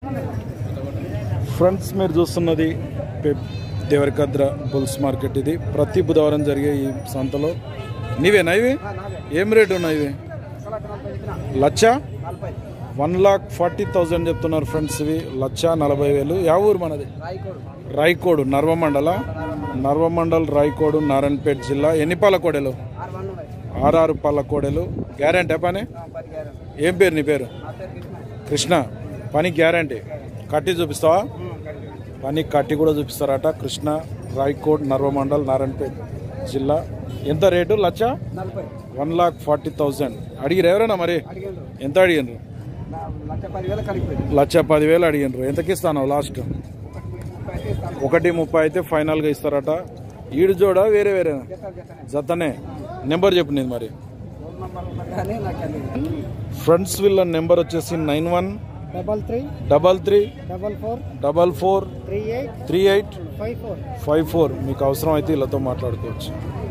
friends మీరు చూస్తున్నది Pep Devarakadra bulls market ఇది ప్రతి బుధవారం జరిగే ఈ సంతలో నీవేనా ఇవి ఏం రేటు ఉన్నాయి ఇవి లచ్చ వన్ లాక్ ఫార్టీ థౌజండ్ చెప్తున్నారు ఫ్రెండ్స్ ఇవి లచ్చ నలభై వేలు యా ఊరు మనది రాయకోడు నర్వమండల నర్వమండల్ రాయకోడు నారాయణపేట జిల్లా ఎన్ని పాల కోడెలు ఆర్ఆర్ పాల కోడెలు గ్యారంటీ పని ఏం పేరు నీ పేరు కృష్ణ పని గ్యారంటీ కట్టి చూపిస్తావా పని కట్టి కూడా చూపిస్తారట కృష్ణ రాయకోట్ నర్వమండల్ నారాయణపేట జిల్లా ఎంత రేటు లచ్చ వన్ లాక్ ఫార్టీ థౌజండ్ అడిగిరు ఎవరైనా మరి ఎంత అడిగినారు లక్ష పదివేలు అడిగినారు ఎంతకి ఇస్తాను లాస్ట్ ఒకటి ముప్పై అయితే ఫైనల్గా ఇస్తారట ఈడు జోడా వేరే వేరే జతనే నెంబర్ చెప్పు నీది మరి ఫ్రెండ్స్ వీళ్ళ నెంబర్ వచ్చేసి nine one double three double three double four double four three eight three eight five four five four మీకు అవసరం అయితే వీళ్ళతో మాట్లాడుకోవచ్చు